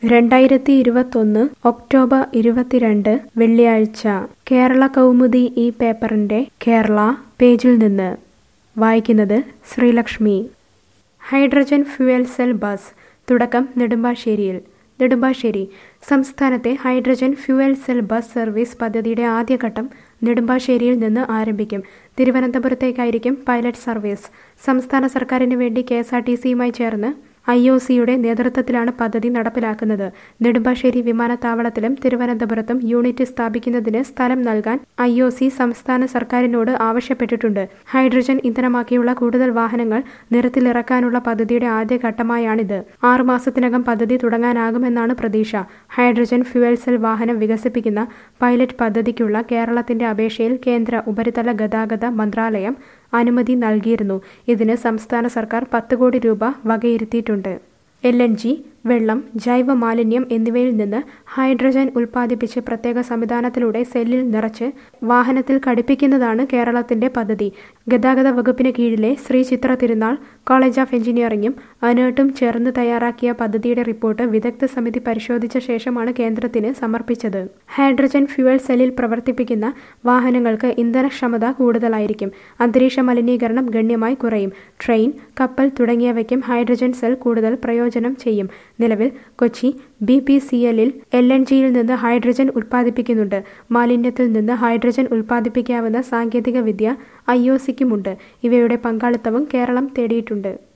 രണ്ടായിരത്തി ഇരുപത്തൊന്ന് ഒക്ടോബർ ഇരുപത്തിരണ്ട് വെള്ളിയാഴ്ച കേരള കൗമുദി ഈ പേപ്പറിന്റെ കേരള പേജിൽ നിന്ന് വായിക്കുന്നത് Sreelakshmi hydrogen fuel cell bus തുടക്കം നെടുമ്പാശ്ശേരിയിൽ നെടുമ്പാശ്ശേരി സംസ്ഥാനത്തെ hydrogen fuel cell bus service പദ്ധതിയുടെ ആദ്യഘട്ടം നെടുമ്പാശ്ശേരിയിൽ നിന്ന് ആരംഭിക്കും തിരുവനന്തപുരത്തേക്കായിരിക്കും പൈലറ്റ് സർവീസ് സംസ്ഥാന സർക്കാരിന് വേണ്ടി കെ എസ് ആർ ടി സിയുമായി ചേർന്ന് ഐ ഒ സിയുടെ നേതൃത്വത്തിലാണ് പദ്ധതി നടപ്പിലാക്കുന്നത് നെടുമ്പാശ്ശേരി വിമാനത്താവളത്തിലും തിരുവനന്തപുരത്തും യൂണിറ്റ് സ്ഥാപിക്കുന്നതിന് സ്ഥലം നൽകാൻ ഐ ഒ സി സംസ്ഥാന സർക്കാരിനോട് ആവശ്യപ്പെട്ടിട്ടുണ്ട് ഹൈഡ്രജൻ ഇന്ധനമാക്കിയുള്ള കൂടുതൽ വാഹനങ്ങൾ നിരത്തിലിറക്കാനുള്ള പദ്ധതിയുടെ ആദ്യഘട്ടമായാണിത് ആറുമാസത്തിനകം പദ്ധതി തുടങ്ങാനാകുമെന്നാണ് പ്രതീക്ഷ ഹൈഡ്രജൻ ഫ്യുവൽ സെൽ വാഹനം വികസിപ്പിക്കുന്ന പൈലറ്റ് പദ്ധതിക്കുള്ള കേരളത്തിന്റെ അപേക്ഷയിൽ കേന്ദ്ര ഉപരിതല ഗതാഗത മന്ത്രാലയം അനുമതി നൽകിയിരുന്നു ഇതിന് സംസ്ഥാന സർക്കാർ പത്ത് കോടി രൂപ വകയിരുത്തിയിട്ടുണ്ട് എൽ എൻ ജി വെള്ളം ജൈവ മാലിന്യം എന്നിവയിൽ നിന്ന് ഹൈഡ്രജൻ ഉൽപ്പാദിപ്പിച്ച് പ്രത്യേക സംവിധാനത്തിലൂടെ സെല്ലിൽ നിറച്ച് വാഹനത്തിൽ ഘടിപ്പിക്കുന്നതാണ് കേരളത്തിന്റെ പദ്ധതി ഗതാഗത വകുപ്പിന് കീഴിലെ ശ്രീ ചിത്ര തിരുനാൾ കോളേജ് ഓഫ് എഞ്ചിനീയറിംഗും അനേർട്ടും ചേർന്ന് തയ്യാറാക്കിയ പദ്ധതിയുടെ റിപ്പോർട്ട് വിദഗ്ധ സമിതി പരിശോധിച്ച ശേഷമാണ് കേന്ദ്രത്തിന് സമർപ്പിച്ചത് ഹൈഡ്രജൻ ഫ്യുവൽ സെല്ലിൽ പ്രവർത്തിപ്പിക്കുന്ന വാഹനങ്ങൾക്ക് ഇന്ധനക്ഷമത കൂടുതലായിരിക്കും അന്തരീക്ഷ മലിനീകരണം ഗണ്യമായി കുറയും ട്രെയിൻ കപ്പൽ തുടങ്ങിയവയ്ക്കും ഹൈഡ്രജൻ സെൽ കൂടുതൽ പ്രയോജനം ചെയ്യും നിലവിൽ കൊച്ചി ബി പി സി എല്ലിൽ എൽ എൻ ജിയിൽ നിന്ന് ഹൈഡ്രജൻ ഉൽപ്പാദിപ്പിക്കുന്നുണ്ട് മാലിന്യത്തിൽ നിന്ന് ഹൈഡ്രജൻ ഉൽപ്പാദിപ്പിക്കാവുന്ന സാങ്കേതിക വിദ്യ ഐ ഒ സിക്കുമുണ്ട് ഇവയുടെ പങ്കാളിത്തവും കേരളം തേടിയിട്ടുണ്ട്